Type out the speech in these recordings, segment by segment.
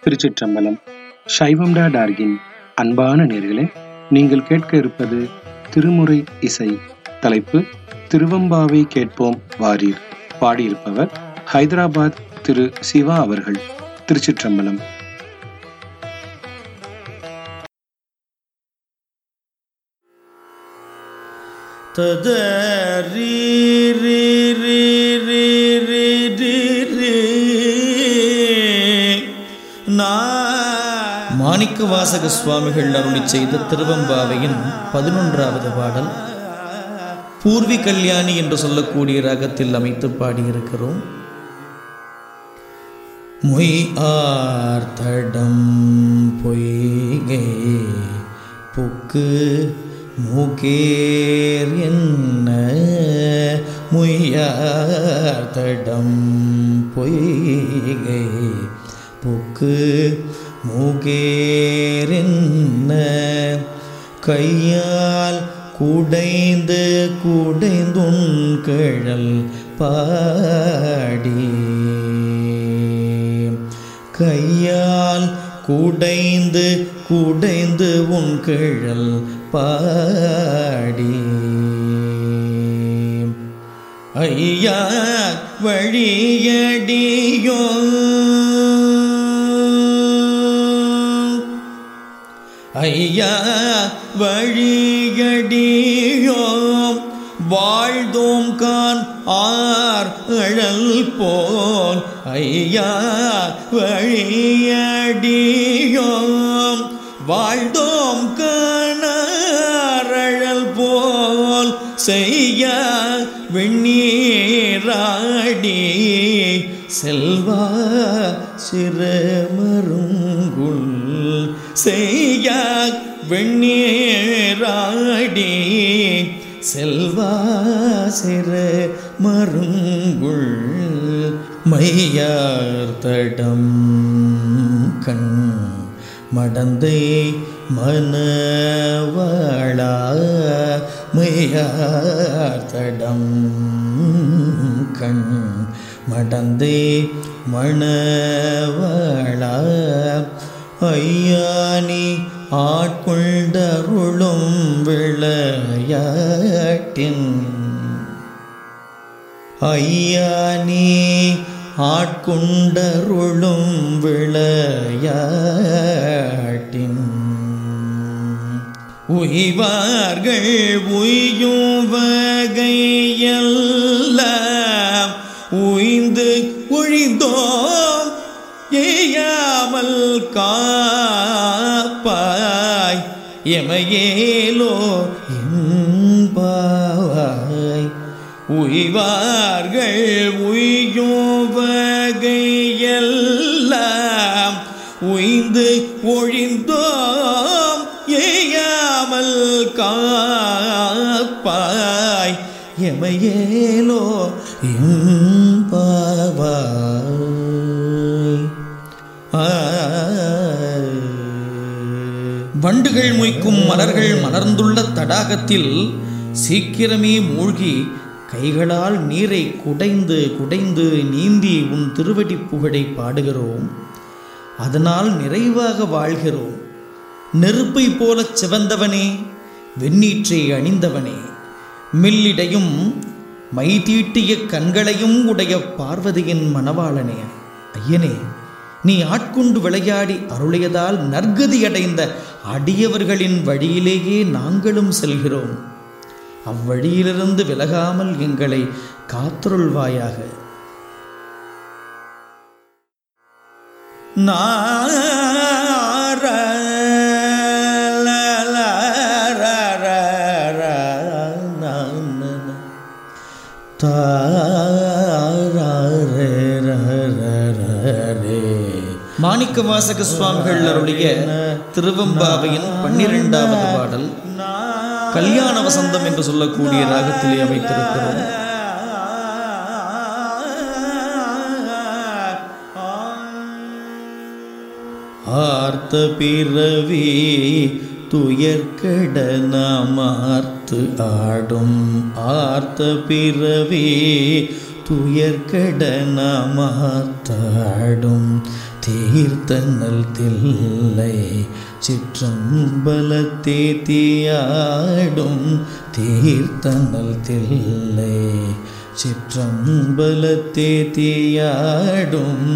திருச்சிற்றம்பலம் சைவம்டா டார்கின் அன்பான நேர்களே நீங்கள் கேட்க இருப்பது திருமுறை இசை தலைப்பு திருவம்பாவை கேட்போம் வாரீர் பாடியிருப்பவர் ஹைதராபாத் திரு சிவா அவர்கள் திருச்சிற்றம்பலம் தத ரீ ரீ ரீ ரீ ரீ ரீ ரீ. நா- மாணிக்க வாசக சுவாமிகள் அருளி செய்த திருவம்பாவையின் பதினொன்றாவது பாடல் பூர்வி கல்யாணி என்று சொல்லக்கூடிய ராகத்தில் அமைத்து பாடியிருக்கிறோம் மொய் ஆர்த்தடம் பொய்கை புக்கு மூகேர் என்ன முய்யார்த்தடம் பொய்கை புக்கு மூகேர் என்ன கையால் குடைந்து குடைந்துன் கிழல் பாடி கையால் குடைந்து குடைந்து உன் கிழல் பாடி ஐயா வழியடியோ ஐயா வழியடியோம் வாழ்தோம் கான் ஆர் அழல் போல் ஐயா வழியடியோம் வாழ்தோம் காணாரழல் போல் செய்ய வெண்ணீராடி செல்வா சிறமருங்குள் செய்ய வெண்ணீராடி செல்வா சிற மருங்குள் மையார்த்தடம் கண் மடந்தை மனவாளா மையார்த்தடம் கண் மடந்தே மணவாளா ஐயானி ஆட்கொண்டருளும் விளையாட்டின் ஐயானி ஆட்கொண்டருளும் விளையாட்டின் உய்வார்கள் உய்யும் வகையெல்லாம் உய்ந்து ஒழிந்தோம் ஏயாமல் காப்பாய் எமையேலோ என்பாய் உய்வார்கள் உய்யும் வகையெல்லாம் உய்ந்து ஒழிந்தோம் ஏயாமல் காப்பாய் எமையேலோ எம்பாவாய் வண்டுகள் மொய்க்கும் மலர்கள் மலர்ந்துள்ள தடாகத்தில் சீக்கிரமே மூழ்கி கைகளால் நீரை குடைந்து குடைந்து நீந்தி உன் திருவடி புகழை பாடுகிறோம் அதனால் நிறைவாக வாழ்கிறோம் நெருப்பை போலச் சிவந்தவனே வெண்ணீற்றை அணிந்தவனே மெல்லிடையும் மைதீட்டிய கண்களையும் உடைய பார்வதியின் மணவாளனே ஐயனே நீ ஆட்கொண்டு விளையாடி அருளியதால் நற்கதி அடைந்த அடியவர்களின் வழியிலேயே நாங்களும் செல்கிறோம் அவ்வழியிலிருந்து விலகாமல் எங்களை காத்தருள்வாயாக நார மாணிக்க வாசக சுவாமிகள் அருளிய திருவம்பாவையின் பன்னிரெண்டாவது பாடல் கல்யாண வசந்தம் என்று சொல்லக்கூடிய ராகத்திலே அமைத்திருக்கிறோம் ஆர்த்த பிறவி துயர்கட நாமார்த்து ஆடும் ஆர்த்த பிறவி துயர்கட நாமார்த்தாடும் தீர்த்தனல் தில்லை சிற்றம்பலத்தே தீயாடும் தீர்த்தனல் தில்லை சிற்றம்பலத்தே தீயாடும்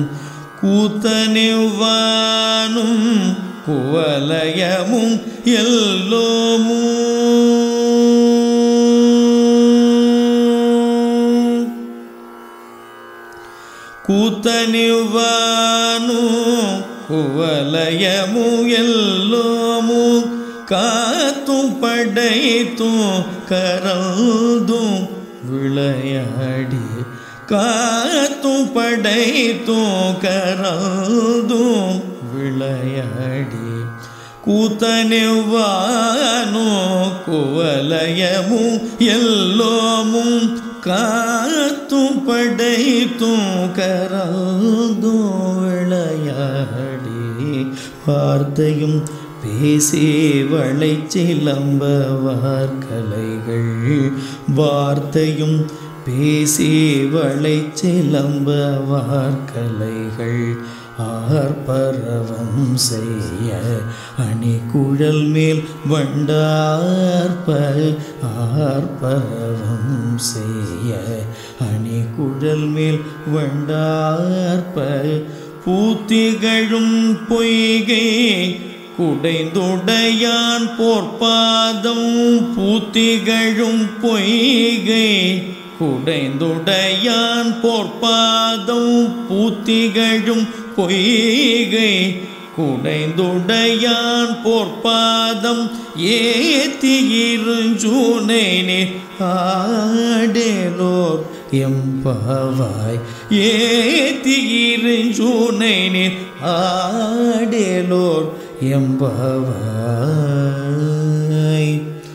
கூத்தனிவ்வானும் குவலயமும் எல்லோமும் కూతనివ్వాను కువలయము ఎల్లోము காத்தும் படைத்தும் கரந்தும் விளையாடி காத்தும் படைத்தும் கரந்தும் விளையாடி கூத்தனிவ்வானோ குவலயமும் எல்லோமும் காத்தும் படைத்தும் கரந்தும் விளையாடி வார்த்தையும் பேசி வளை சிலம்ப வார்கலைகள் வார்த்தையும் பேசி வளை சிலம்ப வார்கலைகள் ஆர்ப்பரவம் செய்ய அணி குழல் மேல் வண்டார்ப்ப ஆர்ப்பரவம் செய்ய அணி குழல் மேல் வண்டார்ப்ப பூத்திகழும் பொய்கை குடைந்துடையான் போர்ப்பாதம் பூத்திகழும் பொய்கை குடைந்துடையான் போர்ப்பாதம் பூத்திகழும் பொய்கை குடைந்துடையான் போர்ப்பாதம் ஏத்தியிருஞ்சூனை ஆடேலோர் எம்பவாய் ஏத்தியிருஞ்சூனை ஆடேலோர் எம்பவாய்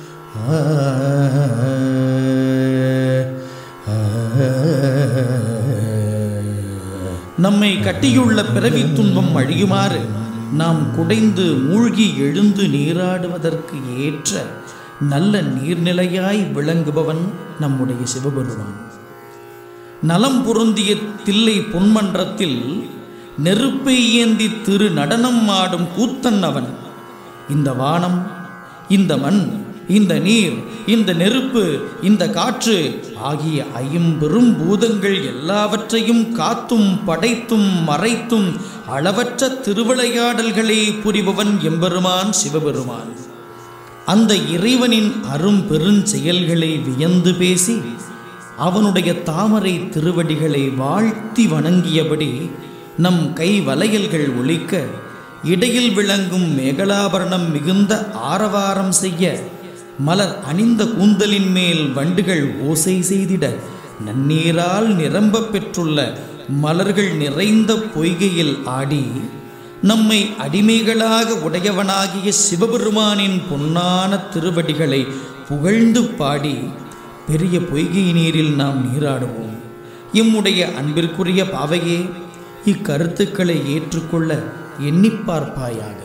நம்மை கட்டியுள்ள பிறவி துன்பம் அழியுமாறு நாம் குடைந்து மூழ்கி எழுந்து நீராடுவதற்கு ஏற்ற நல்ல நீர்நிலையாய் விளங்குபவன் நம்முடைய சிவபெருமான் நலம் பொருந்திய தில்லை பொன்மன்றத்தில் நெருப்பை ஏந்தி திரு நடனம் ஆடும் கூத்தன் அவன் இந்த வானம் இந்த மண் இந்த நீர் இந்த நெருப்பு இந்த காற்று ஆகிய ஐம்பெரும் பூதங்கள் எல்லாவற்றையும் காத்தும் படைத்தும் மறைத்தும் அளவற்ற திருவிளையாடல்களை புரிபவன் எம்பெருமான் சிவபெருமான் அந்த இறைவனின் அரும் பெருஞ்செயல்களை வியந்து பேசி அவனுடைய தாமரை திருவடிகளை வாழ்த்தி வணங்கியபடி நம் கை வளையல்கள் ஒலிக்க இடையில் விளங்கும் மேகலாபரணம் மிகுந்த ஆரவாரம் செய்ய மலர் அணிந்த கூந்தலின் மேல் வண்டுகள் ஓசை செய்திட நன்னீரால் நிரம்பப் பெற்றுள்ள மலர்கள் நிறைந்த பொய்கையில் ஆடி நம்மை அடிமைகளாக உடையவனாகிய சிவபெருமானின் பொன்னான திருவடிகளை புகழ்ந்து பாடி பெரிய பொய்கை நீரில் நாம் நீராடுவோம் எம்முடைய அன்பிற்குரிய பாவையே இக்கருத்துக்களை ஏற்றுக்கொள்ள எண்ணிப் பார்ப்பாயாக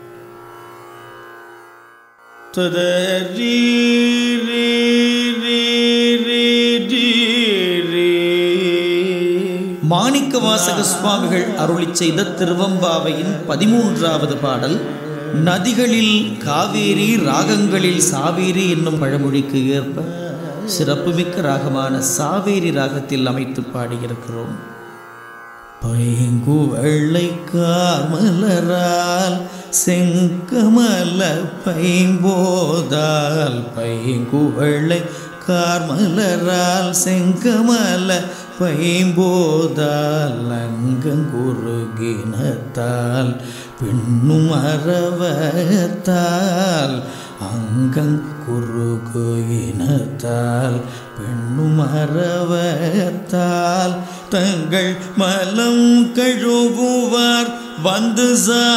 மாணிக்க வாசக சுவாமிகள் அருளி செய்த திருவம்பாவையின் பதிமூன்றாவது பாடல் நதிகளில் காவேரி ராகங்களில் சாவேரி என்னும் பழமொழிக்கு ஏற்ப சிறப்புமிக்க ராகமான சாவேரி ராகத்தில் அமைத்து பாடியிருக்கிறோம் பைங்குவள்ளை கார்மலரால் செங்கமல பைம்போதால் பைங்குவள்ளை கார்மலரால் செங்கமல பைம்போதால் அங்கங்குருகினத்தால் பின்னும் அறவத்தால் அங்கங்குருகு இனத்தால் பெண்ணும் அறவத்தால் தங்கள் மலம் கழுவுவார் வந்து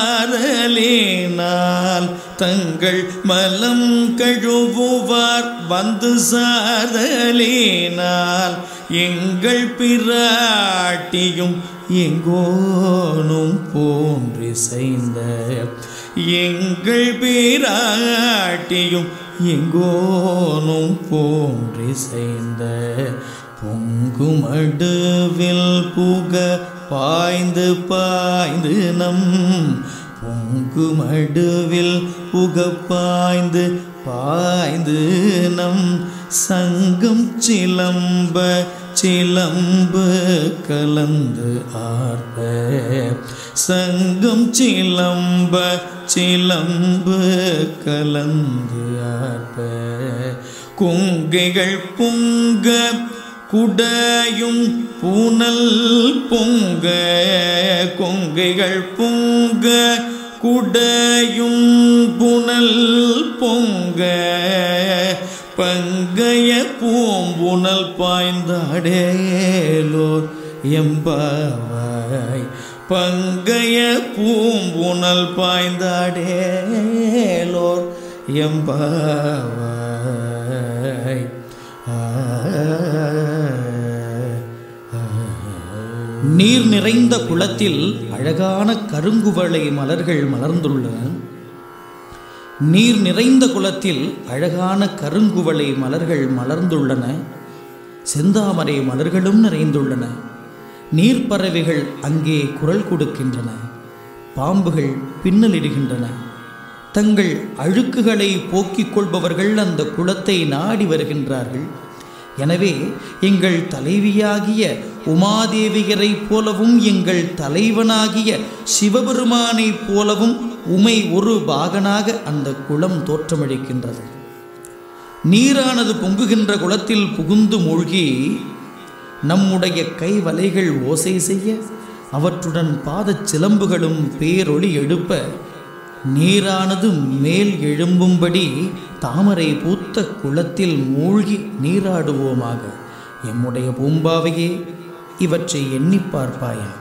சாரலேனால் தங்கள் மலம் கழுவுவார் வந்து சாரலேனால் எங்கள் பிராட்டியும் எங்கோனும் போன்றிசைந்த எங்கள் பிராட்டியும் எங்கோனும் போன்றிசைந்த பொங்குமடுவில் புக பாய்ந்து பாய்ந்து நம் பொங்கு மடுவில் புக பாய்ந்து பாய்ந்து நம் சங்கம் சிலம்ப சிலம்பு கலந்து ஆர்ப்ப சங்கம் சிலம்ப சிலம்பு கலந்து ஆர்ப்ப குங்கைகள் பொங்க குடையும் பூனல் பொங்க கொங்கைகள் பொங்க குடையும் புனல் பொங்க பங்கைய பூம்புனல் பாய்ந்தாடேலோர் எம்பாவாய் பங்கைய பூம்புனல் பாய்ந்தாடேலோர் எம்பாவாய் நீர் நிறைந்த குளத்தில் அழகான கருங்குவளை மலர்கள் மலர்ந்துள்ளன நீர் நிறைந்த குளத்தில் அழகான கருங்குவளை மலர்கள் மலர்ந்துள்ளன செந்தாமரை மலர்களும் நிறைந்துள்ளன நீர்ப்பறவைகள் அங்கே குரல் கொடுக்கின்றன பாம்புகள் பின்னலிடுகின்றன தங்கள் அழுக்குகளை போக்கிக் கொள்பவர்கள் அந்த குளத்தை நாடி வருகின்றார்கள் எனவே எங்கள் தலைவியாகிய உமாதேவியரைப் போலவும் எங்கள் தலைவனாகிய சிவபெருமானைப் போலவும் உமை ஒரு பாகனாக அந்த குளம் தோற்றமளிக்கின்றது நீரானது பொங்குகின்ற குளத்தில் புகுந்து மூழ்கி நம்முடைய கை வலைகள் ஓசை செய்ய அவற்றுடன் பாதச் சிலம்புகளும் பேரொளி எழுப்ப நீரானது மேல் எழும்பும்படி தாமரை பூத்த குளத்தில் மூழ்கி நீராடுவோமாக எம்முடைய பூம்பாவையே இவற்றை எண்ணி பார்ப்பாயாக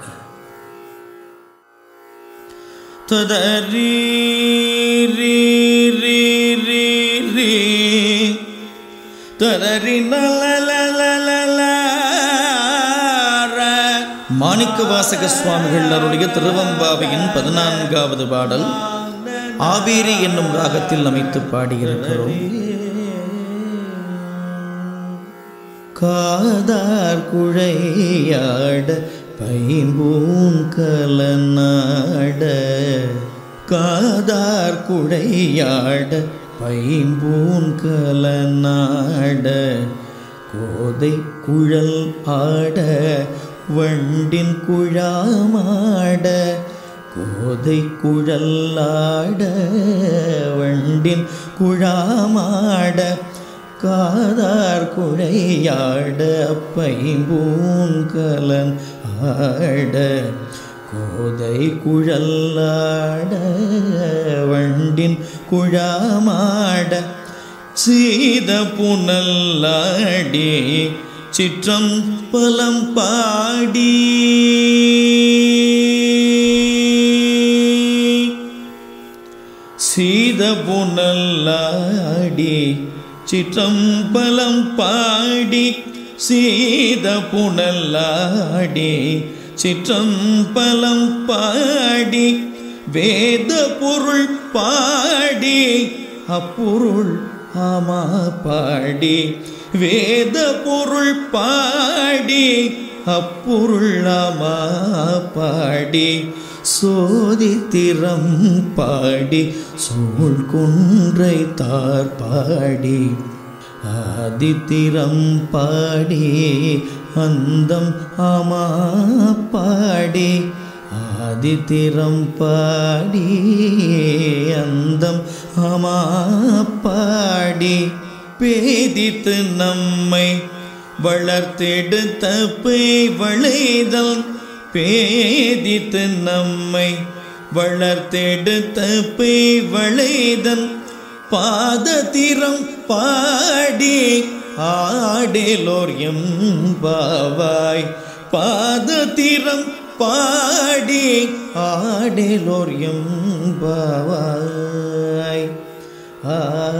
ததரீ ரீ ரீ ரீ ரீ ததரி மாணிக்க வாசக சுவாமிகள் அருடைய திருவம்பாவையின் பதினான்காவது பாடல் ஆபேரி என்னும் ராகத்தில் அமைத்து பாடியிருக்கிறோம் காதார் குழையாட பைம்பூன் கலநாட காதார் குழையாட பைம்பூன் கலநாட கோதை குழல் ஆட வண்டின் குழாமாட கோதை குழல்லாட வண்டின் குழாமாட காதார் குழையாட பைம்பூன் கலன் ஆட கோதை குழல்லாட வண்டின் குழாமாட சீத புனல்லாடி சிற்றம் பலம் பாடி சீத புனல்லாடி சிற்றம்பலம் பாடி சீத புனல்லாடி சிற்றம்பலம் பாடி வேத பொருள் பாடி அப்பொருள் ஆமா பாடி வேத பொருள் பாடி அப்பொருள் ஆமா பாடி சோதித்திரம் பாடி சூழ் குன்றை தார் பாடி ஆதித்திரம் பாடி அந்தம் ஆமா பாடி ஆதித்திரம் பாடி அந்தம் ஆமா பாடி பேதித்து நம்மை வளர்த்தெடுத்த பேய் வளைதல் பேதித்து நம்மை வளர்த்தெடுத்த பேய் வளைதன் பாதத்திரம் பாடி ஆடேலோர் எம்பாவாய் பாதத்திரம் பாடி ஆடேலோர் எம்பாவாய் ஆ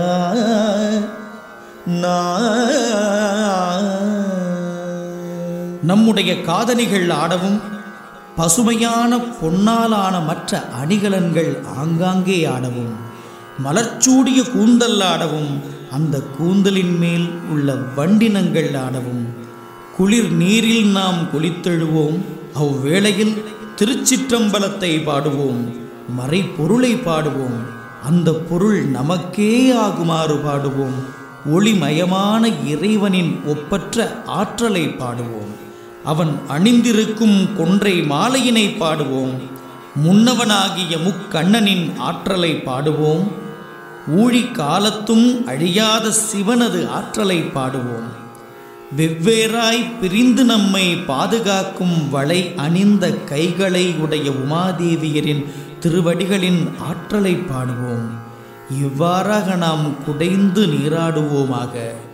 நம்முடைய காதணிகள் ஆடவும் பசுமையான பொன்னாலான மற்ற அணிகலன்கள் ஆங்காங்கே ஆடவும் மலர்ச்சூடிய கூந்தல் ஆடவும் அந்த கூந்தலின் மேல் உள்ள வண்டினங்கள் ஆடவும் குளிர் நீரில் நாம் குளித்தெழுவோம் அவ்வேளையில் திருச்சிற்றம்பலத்தை பாடுவோம் மறைப்பொருளை பாடுவோம் அந்த பொருள் நமக்கே ஆகுமாறு பாடுவோம் ஒளிமயமான இறைவனின் ஒப்பற்ற ஆற்றலை பாடுவோம் அவன் அணிந்திருக்கும் கொன்றை மாலையினை பாடுவோம் முன்னவனாகிய முக்கண்ணனின் ஆற்றலை பாடுவோம் ஊழி காலத்தும் அழியாத சிவனது ஆற்றலை பாடுவோம் வெவ்வேறாய் பிரிந்து நம்மை பாதுகாக்கும் வளை அணிந்த கைகளை உடைய உமாதேவியரின் திருவடிகளின் ஆற்றலை பாடுவோம் இவ்வாறாக நாம் குடைந்து நீராடுவோமாக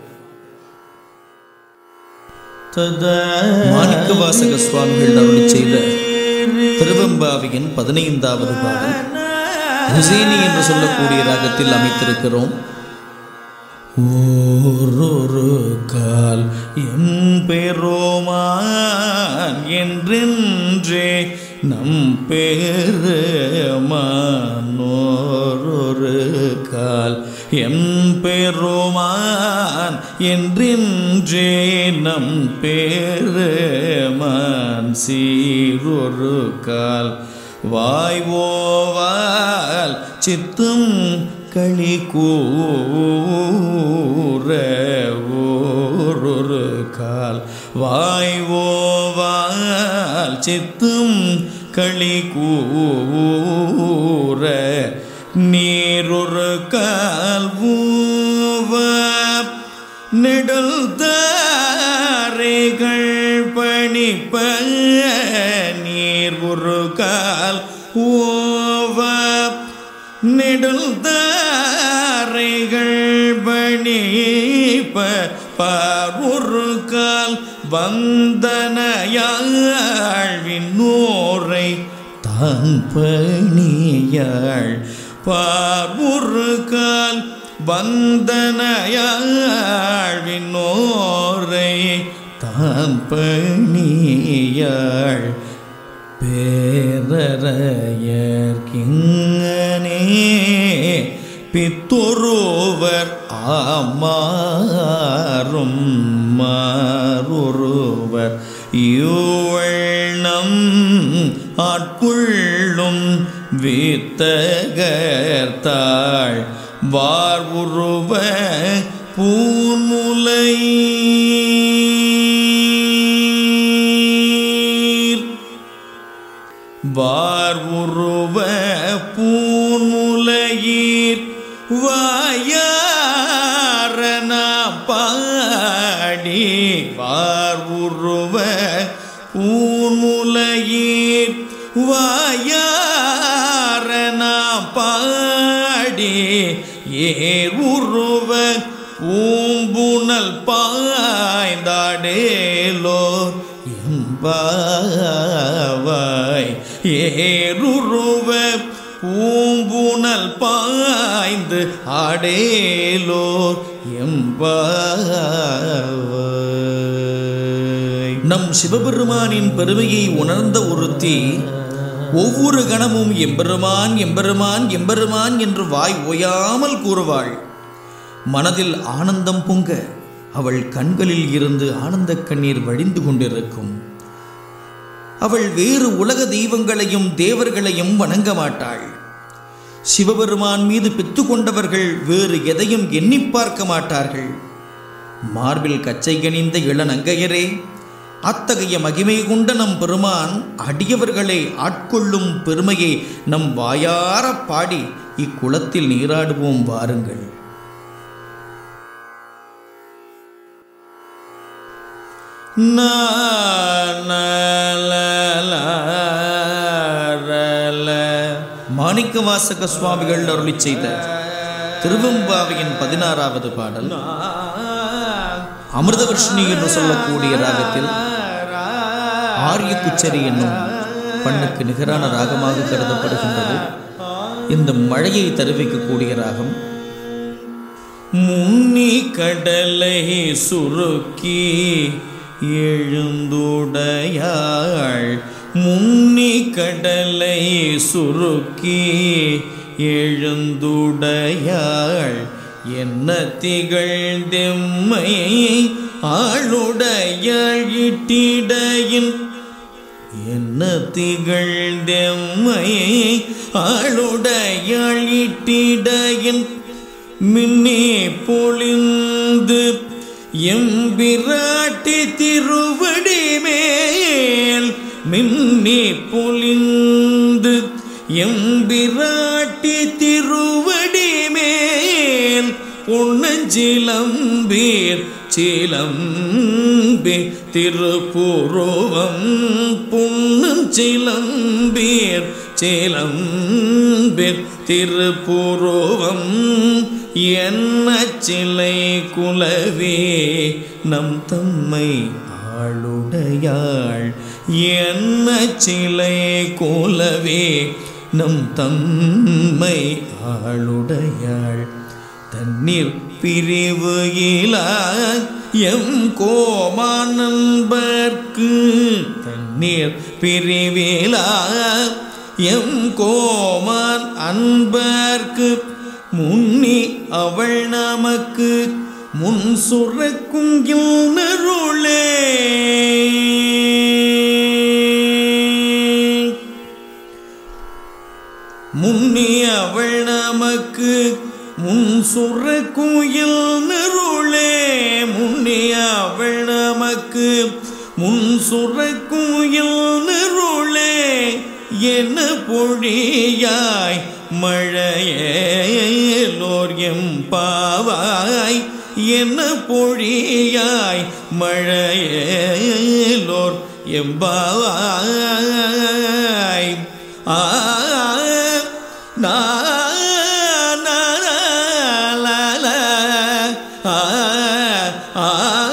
மாணிக்கவாசக சுவாமிகள் அருளி செய்த திருவெம்பாவியின் பதினைந்தாவது பாடல் ஹுசேனி என்று சொல்லக்கூடிய ராகத்தில் அமைத்திருக்கிறோம் ஓரொரு கால் எம்பெருமான் என்றென்றே நம் பெருமானோரொரு கால் எம்பெருமான் என்றென்றே நம் பெருமான் சீரொரு கால் வாய்வோவால் சித்தும் களி கூற ஓரொரு கால் வாய்வோவால் சித்தும் களி கூற நீரொரு கால் ஊவ நெடல் தாரைகள் பணிப்ப நீர் ஒரு கால் ஓவ நெடுல் தாரைகள் பணிப்ப பாருரு கால் வந்தனையாழ்வினோரை தான் பணியாள் பாருரு கால் வந்தனையாழ்வினோரை தான் பணியாள் பேரறையர்கிங்கனே பித்தொருவர் ஆமாறும் மாறொருவர் யூவண்ணம் ஆட்கொள்ளும் வித்தகர்த்தாள் வார் உருவ பூன்முலை வார் உருவ பூன்முலையீர் வாயாரன பாடி வார் உருவ பூன்முலையீர் வாயாரன பாடி ஏர் உருவ பூம்புணல் பாய்ந்தாடேலோர் எம்பாவாய் ஏருருவ பூம்புணல் பாய்ந்து ஆடேலோர் எம்பாவாய் நம் சிவபெருமானின் பெருமையை உணர்ந்த ஒருத்தி ஒவ்வொரு கணமும் எம்பெருமான் எம்பெருமான் எம்பெருமான் என்று வாய் ஓயாமல் கூறுவாள் மனதில் ஆனந்தம் பொங்க அவள் கண்களில் இருந்து ஆனந்த கண்ணீர் வழிந்து கொண்டிருக்கும் அவள் வேறு உலக தெய்வங்களையும் தேவர்களையும் வணங்க மாட்டாள் சிவபெருமான் மீது பெத்து கொண்டவர்கள் வேறு எதையும் எண்ணி பார்க்க மாட்டார்கள் மார்பில் கச்சை கணிந்த இளநங்கையரே அத்தகைய மகிமை கொண்ட நம் பெருமான் அடியவர்களை ஆட்கொள்ளும் பெருமையை நம் வாயார பாடி இக்குளத்தில் நீராடுவோம் வாருங்கள் மாணிக்க வாசக சுவாமிகள் அருளி செய்த திருவெம்பாவையின் பதினாறாவது பாடல் அமிர்தவர்ஷினி என்று சொல்லக்கூடிய ராகத்தில் ஆரிய குச்சரி என்னும் பண்ணுக்கு நிகரான ராகமாக கருதப்படுகின்றது இந்த மழையை தருவிக்கக்கூடிய ராகம் முன்னி கடலை சுருக்கி எழுந்துடையாள் முன்னி கடலை சுருக்கி எழுந்துடையாள் என்ன திகழ்ந்தெம்மை ஆளுடையாள் இட்டிடையின் என்ன திகழ்ந்தெம்மை ஆளுடையாழிட்டிடையின் மின்னே பொழிந்து எம்பிராட்டி திருவடி மேல் மின்னே பொழிந்து எம்பிராட்டி திருவடி மேல் பொன்னஞ்சிலம்பீர் சிலம்பே திருப்புருவம் புன்னம் சிலம்பீர் சிலம்பீர் திருப்புருவம் என்ன சிலை குலவே நம் தம்மை ஆளுடையாள் என்ன சிலை குலவே நம் தம்மை ஆளுடையாள் தண்ணீர் பிரிவு இலா எம் கோமானன்பர்க்கு தண்ணீர் பிரிவிலா எம் கோமான் அன்பர்க்கு முன்னி அவள் நமக்கு முன் சுரக்கும் நருளே முன்னி அவள் நமக்கு முன் சுர குயில் நருளே முன்னி அவள் நமக்கு முன் சுர குயில் நருளே என்ன பொழியாய் மழையேலோர் எம் பாவாய் என்ன பொழியாய் மழையேலோர் எம்பாவாய் ஆ நா நா நா லா லா ஆ ஆ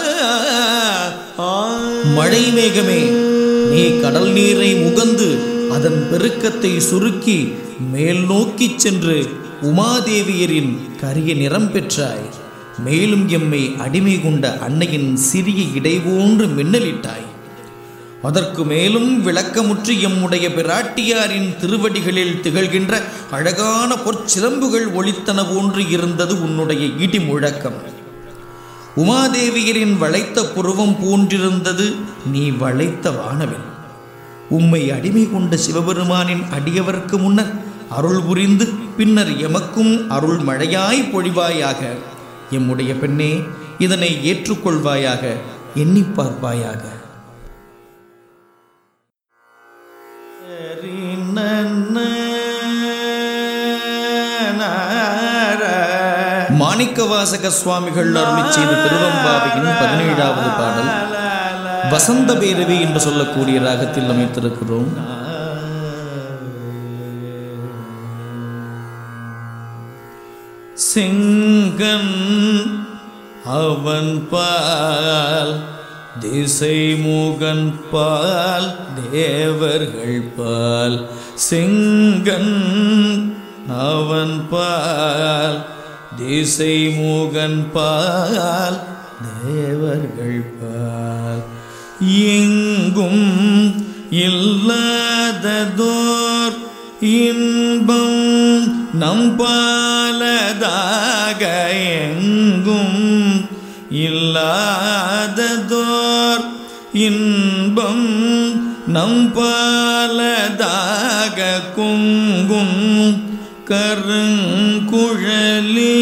ஆ மழை மேகமே நீ கடல் நீரை முகந்து அதன் பெருக்கத்தை சுருக்கி மேல் நோக்கிச் சென்று உமாதேவியரின் கரிய நிறம் பெற்றாய் மேலும் எம்மை அடிமை கொண்ட அன்னையின் சிறிய இடைவோன்று மின்னலிட்டாய் அதற்கு மேலும் விளக்கமுற்று எம்முடைய பிராட்டியாரின் திருவடிகளில் திகழ்கின்ற அழகான பொற்சிலம்புகள் ஒளித்தன போன்று இருந்தது உன்னுடைய இடி முழக்கம் உமாதேவியரின் வளைத்த புருவம் போன்றிருந்தது நீ வளைத்த வானவில் உம்மை அடிமை கொண்ட சிவபெருமானின் அடியவர்க்கு முன்னர் அருள் புரிந்து பின்னர் எமக்கும் அருள் மழையாய் பொழிவாயாக எம்முடைய பெண்ணே இதனை ஏற்றுக்கொள்வாயாக எண்ணி பார்ப்பாயாக மாணிக்கவாசக சுவாமிகள் அருளி செய்த திருவம்பாவையின் பதினேழாவது பாடல் வசந்த பேரவி என்று சொல்லக்கூடிய ராகத்தில் அமைத்திருக்கிறோம் செங்கன் அவன் பால் திசை முகன் பால் தேவர்கள் பால் செங்கன் அவன் பால் திசை முகன் பால் தேவர்கள் பால் எங்கும் இல்லாததோர் இன்பம் நம்பாலதாக எங்கும் இல்லாததோர் இன்பம் நம்பாலதாக குங்கும் கருங்குழலி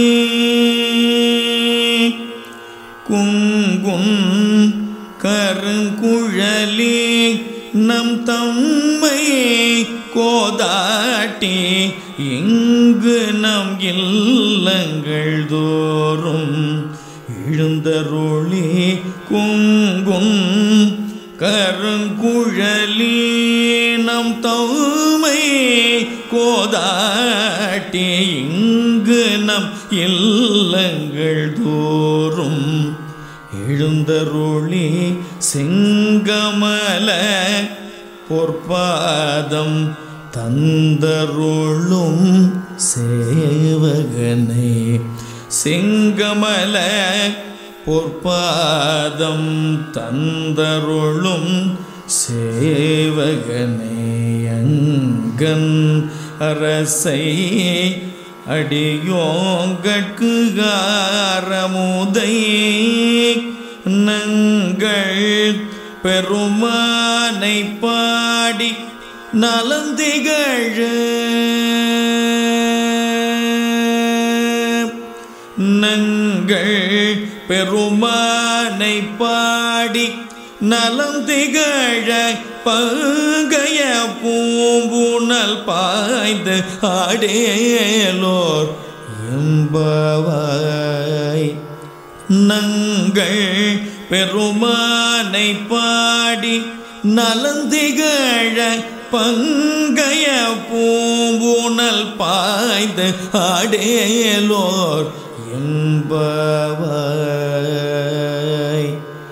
குங்கும் கருங்குழலி நம் தம்மை கோதாட்டி இங்கு நம் இல்லங்கள் தோறும் எழுந்தருளி குங்கும் கருங்குழலி நம் தம்மை கோதாட்டி இங்கு நம் இல்லங்கள் தோறும் எழுந்தருளி செங்கமல பொற்பாதம் தந்தருளும் சேவகனே செங்கமல பொற்பாதம் தந்தருளும் சேவகனே அங்கன் அரசை அடியோங்கட்கு ஆரமுதை நங்கள் பெருமானை பா நலந்திகழ நங்கள் பெருமானை பாடி நலம் திகழ பங்கைய பூம்புணல் பாய்ந்து ஆடேலோர் எம்பவாய் நங்கள் பெருமானை பாடி நலந்திகழ பங்கைய பூம்புணல் பாய்ந்து ஆடேலோர் என்பவாய்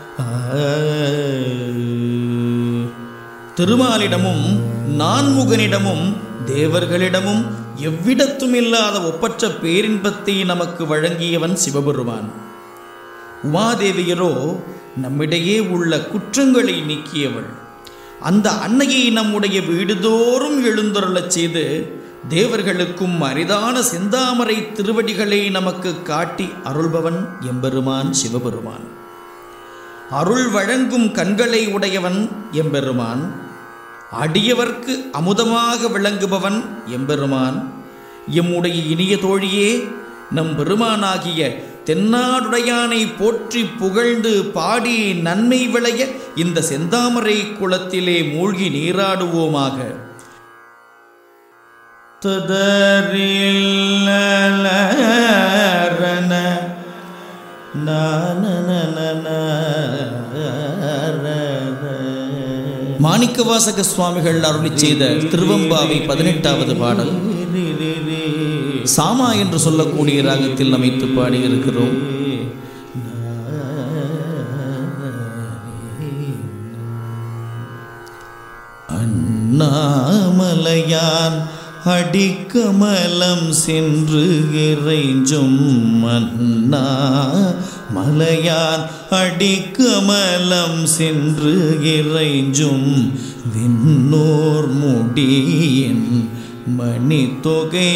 திருமாலிடமும் நான்முகனிடமும் தேவர்களிடமும் எவ்விடத்தும் இல்லாத ஒப்பற்ற பேரின்பத்தை நமக்கு வழங்கியவன் சிவபெருமான் உமாதேவியரோ நம்மிடையே உள்ள குற்றங்களை நீக்கியவள் அந்த அன்னையை நம்முடைய வீடுதோறும் எழுந்தருளச் செய்து தேவர்களுக்கும் அரிதான செந்தாமரை திருவடிகளை நமக்கு காட்டி அருள்பவன் எம்பெருமான் சிவபெருமான் அருள் வழங்கும் கண்களை உடையவன் எம்பெருமான் அடியவர்க்கு அமுதமாக விளங்குபவன் எம்பெருமான் எம்முடைய இனிய தோழியே நம் பெருமானாகிய தென்னாடுடையானை போற்றி புகழ்ந்து பாடி நன்மை விளைய இந்த செந்தாமரை குளத்திலே மூழ்கி நீராடுவோமாக ததரில்லரன மாணிக்கவாசக சுவாமிகள் அருளி செய்த திருவம்பாவை பதினெட்டாவது பாடல் சாமா என்று சொல்லக்கூடிய ராகத்தில் அமைத்து பாடியிருக்கிறோம் அண்ணாமலையான் அடிக்கமலம் சென்று இறைஞ்சும் மன்னா மலையான் அடிக்கமலம் சென்று இறைஞ்சும் விண்ணோர் முடியின் மணி தொகை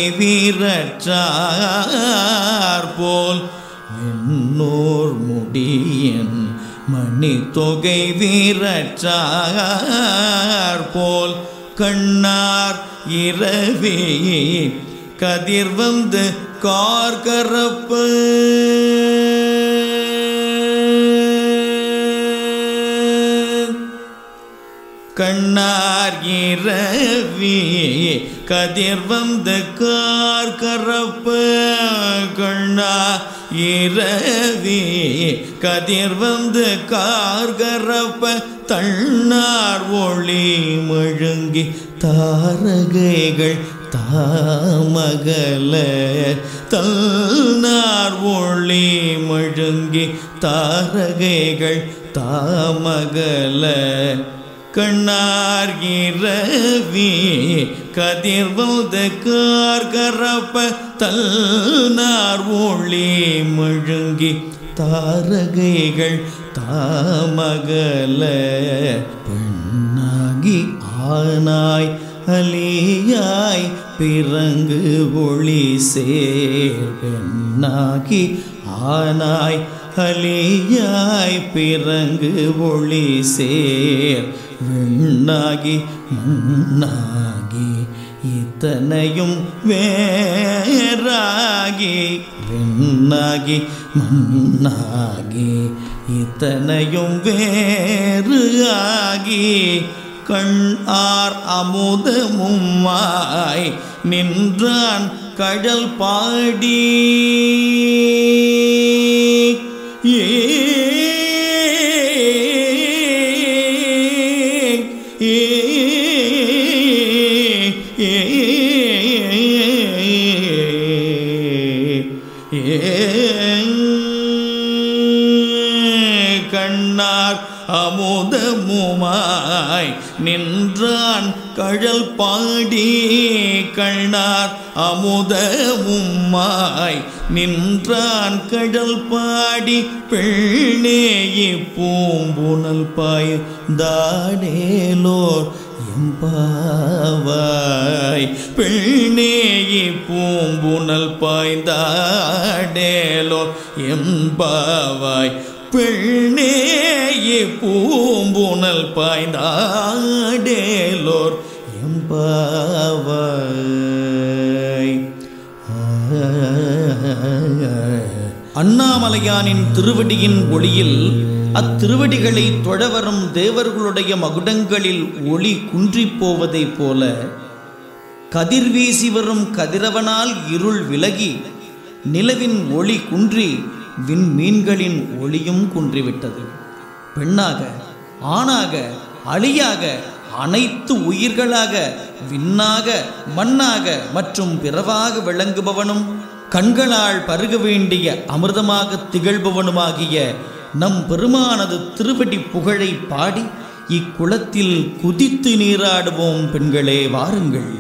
வீரற்றார் போல் விண்ணோர் முடியின் மணி தொகை வீரற்றார் போல் கண்ணார் இரவே கதிர் வந்து கார்கரப்பு கண்ணார் இரவி கதிர் வந்து கார் கரப்பு கண்ணா இரவி கதிர் வந்து கார் கரப்ப தன்னார் ஒளி மழுங்கி தாரகைகள் தாமகல தன்னார் ஒளி மழுங்கி தாரகைகள் தாமகல கண்ணார் இரவி கதிர் வந்து கார் கரப்ப தல்நார் ஒளி மழுங்கி தாரகைகள் தாமகல பெண்ணாகி ஆனாய் அலியாய் பிறங்கு ஒளி சேர் பெண்ணாகி ஆனாய் அலியாய் பிறங்கு ஒளி சேர் விண்ணாகி மண்ணாகி இத்தனையும் வேறாகி விண்ணாகி மண்ணாகி இத்தனையும் வேறு ஆகி கண் ஆர் அமுதமும்மாய் நின்றான் கடல் பாடி ஏ ஏ கண்ணார் அமுதமுமாய் நின்றான் கழல் பாடி கண்ணார் அமுதமுமாய் நின்றான் கடல் பாடி பெண்ணேயி பூம்புணல் பாய் தாடேலோர் எம்பாவாய் பெண்ணேயி பூம்புணல் பாய்ந்தாடேலோர் எம்பாவாய் பெண்ணேயி பூம்புணல் பாய்ந்தாடேலோர் எம்பாவாய் அண்ணாமலையானின் திருவடியின் ஒளியில் அத்திருவடிகளை தொழவரும் தேவர்களுடைய மகுடங்களில் ஒளி குன்றிப் போவதைப் போல கதிர் வீசி வரும் கதிரவனால் இருள் விலகி நிலவின் ஒளி குன்றி விண்மீன்களின் ஒளியும் குன்றிவிட்டது பெண்ணாக ஆணாக அழியாக அனைத்து உயிர்களாக விண்ணாக மண்ணாக மற்றும் பிறவாக விளங்குபவனும் கண்களால் பருக வேண்டிய அமிர்தமாக திகழ்பவனுமாகிய நம் பெருமானது திருவடி புகழை பாடி இக்குளத்தில் குதித்து நீராடுவோம் பெண்களே வாருங்கள்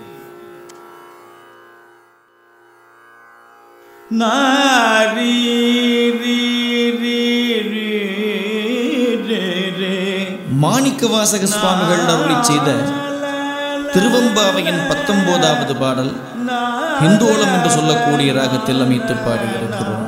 நாரி ரீ ரீ ரீ ரே ரே. மாணிக்கவாசக சுவாமிகள் அருளி செய்த திருவம்பாவையின் பத்தொன்பதாவது பாடல் ஹிந்தோளம் என்று சொல்லக்கூடிய ராகத்தில் அமைத்து பாடியிருக்கிறோம்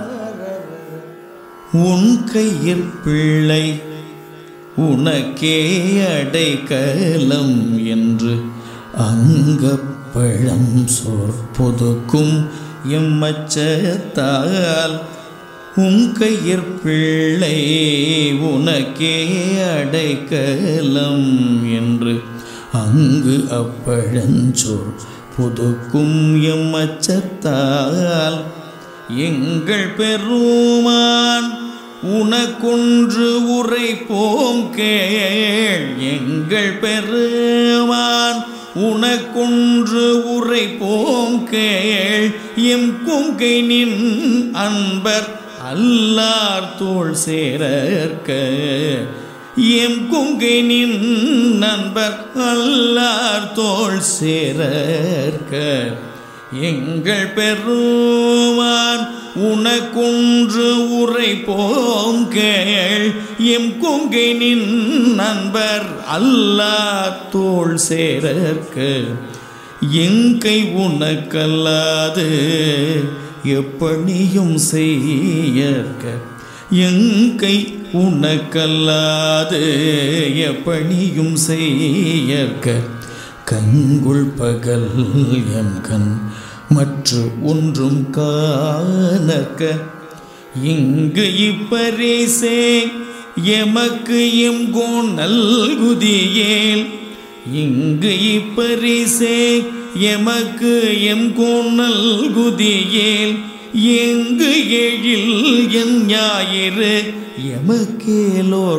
உன் கையிற் பிள்ளை உனக்கே அடைக்கலம் என்று அங்கப்பழம் சொற்பொதுக்கும் எம்மச்சத்தால் உன் கையிற் பிள்ளை உனக்கே அடைக்கலம் என்று அங்கு அப்பழஞ்சோர் புதுக்கும் எம்மச்சத்தால் எங்கள் பெருமான் உனக்கொன்று உரைப்போம் கேள் எங்கள் பெருமான் உனக்கொன்று உரைப்போம் கேள் எம் கொங்கை நின் அன்பர் அல்லார் தோள் சேரற்க எம் கொங்கை நின் நண்பர் அல்லார் தோள் சேரற்க எங்கள் பெருமான் உனக்குன்று உரைப்போம் கேள் எம் கொங்கை நின் நண்பர் அல்லா தோள் சேரற்க எங்கை உனக்கல்லாது எப்பணியும் செய்யற்க எங்கை உனக்கல்லாது எப்பணியும் செய்யற்க கங்குள் பகல் எம் கண் மற்ற ஒன்றும் காணக்க இங்கு இப்பரிசே எமக்கு எம் கோன் நல்குதியேல் இங்கு இப்பரிசே எமக்கு எம் கோன் நல்குதியேல் எங்கு எழில் என் ஞாயிறு எமக்கேலோர்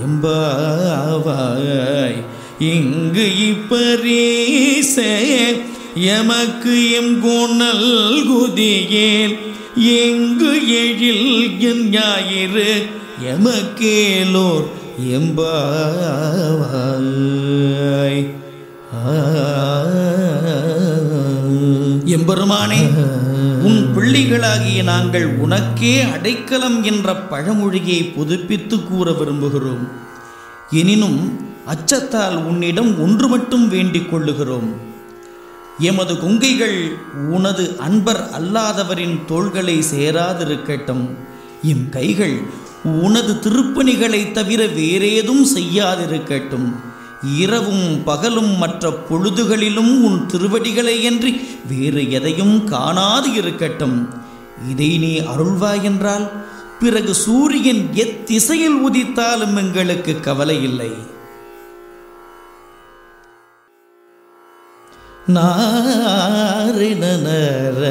எம்பாவாய் இங்கு இப்பரீசே எமக்கு எம் கோணல் குதியேல் எங்கு எழில் என் ஞாயிறு எமக்கேலோர் எம்பாவாய் எம்பெருமானே உன் பிள்ளைகளாகிய நாங்கள் உனக்கே அடைக்கலம் என்ற பழமொழியை புதுப்பித்து கூற விரும்புகிறோம் எனினும் அச்சத்தால் உன்னிடம் ஒன்று மட்டும் வேண்டிக் கொள்ளுகிறோம் எமது கொங்கைகள் உனது அன்பர் அல்லாதவரின் தோள்களை சேராதிருக்கட்டும் எம் கைகள் உனது திருப்பணிகளை தவிர வேறேதும் செய்யாதிருக்கட்டும் இரவும் பகலும் மற்ற பொழுதுகளிலும் உன் திருவடிகளையன்றி வேறு எதையும் காணாது இருக்கட்டும் இதை நீ அருள்வாய் என்றால் பிறகு சூரியன் எத்திசையில் உதித்தாலும் எங்களுக்கு கவலை இல்லை நாரிணர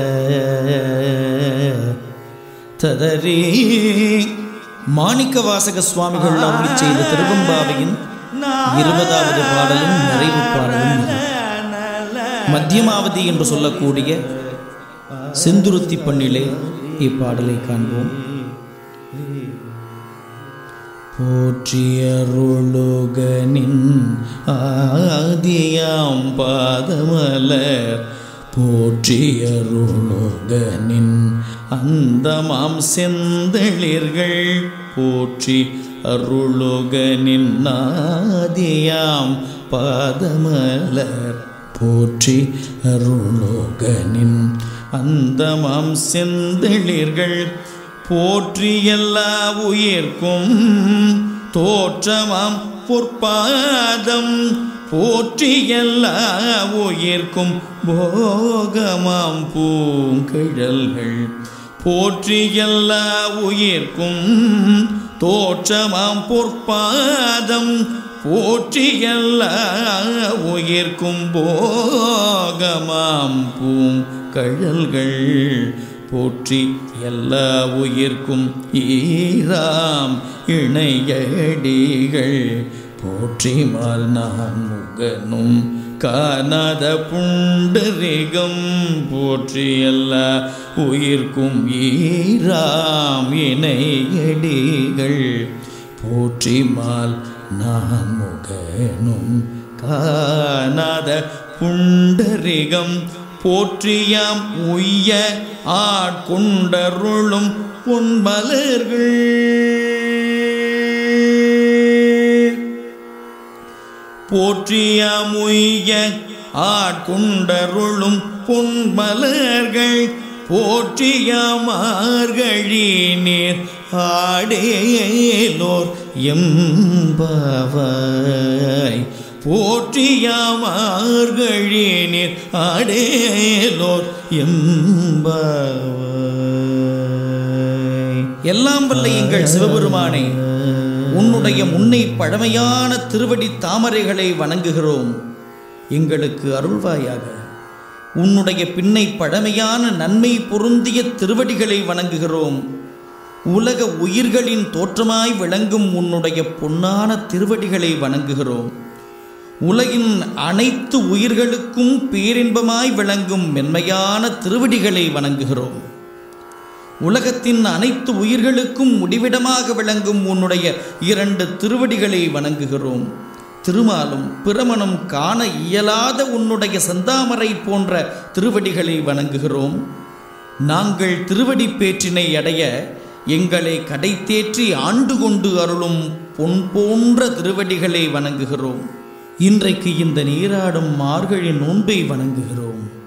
ததரே மாணிக்க வாசக சுவாமிகள் அருளி செய்த திருவம்பாவையின் இருபதாவது பாடலும் நிறைவு பாடலும் இது. மத்தியமாவதி என்று சொல்லக்கூடிய செந்துருத்தி பண்ணிலே இப்பாடலை காண்போம் போற்றியருளுகனின் ஆதியாம் பாதமலர் போற்றியருளுகனின் அந்தமாம் செந்தளிர்கள் போற்றி அருளுகனின் ஆதியாம் பாதமலர் போற்றி அருளோகனின் அந்தமாம் செந்தளிர்கள் போற்றி எல்லா உயிர்க்கும் தோற்றமாம் பொற்பாதம் போற்றி எல்லா உயிர்க்கும் போகமாம் பூங்கழல்கள் போற்றி எல்லா உயிர்க்கும் தோற்றமாம் பொற்பாதம் போற்றி எல்லா உயிர்க்கும் போகமாம் பூங்கழல்கள் போற்றி எல்லா உயிர்க்கும் ஈராம் இணையடிகள் போற்றிமால் நான் முகனும் காணாத புண்டரிகம் போற்றி எல்லா உயிர்க்கும் ஈராம் இணையடிகள் போற்றிமால் நான் முகனும் காணாத புண்டரிகம் போற்றியாம் உய்ய ஆட்கொண்டருளும் பொன்மலர்கள் போற்றியாம் உய்ய ஆட்கொண்டருளும் பொன்மலர்கள் போற்றியாமார்கழி நீர் ஆடேலோர் எம்பவாய் போற்றியாமார்கழி நீர் ஆடேலோர் எம்பவாய் எல்லாம் வல்ல எங்கள் சிவபெருமானே உன்னுடைய முன்னை பழமையான திருவடி தாமரைகளை வணங்குகிறோம் எங்களுக்கு அருள்வாயாக உன்னுடைய பின்னை பழமையான நன்மை பொருந்திய திருவடிகளை வணங்குகிறோம் உலக உயிர்களின் தோற்றமாய் விளங்கும் உன்னுடைய பொன்னான திருவடிகளை வணங்குகிறோம் உலகின் அனைத்து உயிர்களுக்கும் பேரின்பமாய் விளங்கும் மென்மையான திருவடிகளை வணங்குகிறோம் உலகத்தின் அனைத்து உயிர்களுக்கும் முடிவிடமாக விளங்கும் உன்னுடைய இரண்டு திருவடிகளை வணங்குகிறோம் திருமாலும் பிரமணம் காண இயலாத உன்னுடைய செந்தாமரை போன்ற திருவடிகளை வணங்குகிறோம் நாங்கள் திருவடி பேற்றினை அடைய எங்களை கடை தேற்றி ஆண்டு கொண்டு அருளும் பொன் போன்ற திருவடிகளை வணங்குகிறோம் இன்றைக்கு இந்த நீராடும் மார்கழி நோன்பை வணங்குகிறோம்